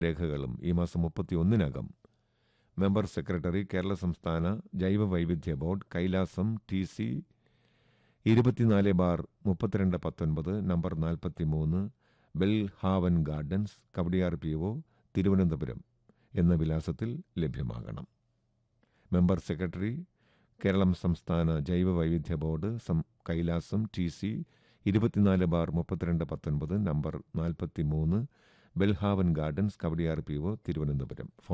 രേഖകളും ഈ മാസം മുപ്പത്തിയൊന്നിനകം മെമ്പർ സെക്രട്ടറി കേരള സംസ്ഥാന ജൈവ വൈവിധ്യ ബോർഡ് കൈലാസം ടി സി ഇരുപത്തിനാല് ബാർ മുപ്പത്തിരണ്ട് പത്തൊൻപത് നമ്പർ നാൽപ്പത്തിമൂന്ന് Belhaven gardens Kawdiar P O Thiruvananthapuram എന്ന വിലാസത്തിൽ ലഭ്യമാകണം മെമ്പർ സെക്രട്ടറി കേരളം സംസ്ഥാന ജൈവ വൈവിധ്യ ബോർഡ് സം- കൈലാസം ടി സി ഇരുപത്തിനാല് ബാർ മുപ്പത്തിരണ്ട് പത്തൊൻപത് നമ്പർ നാൽപ്പത്തിമൂന്ന് Belhaven gardens Kawdiar P O Thiruvananthapuram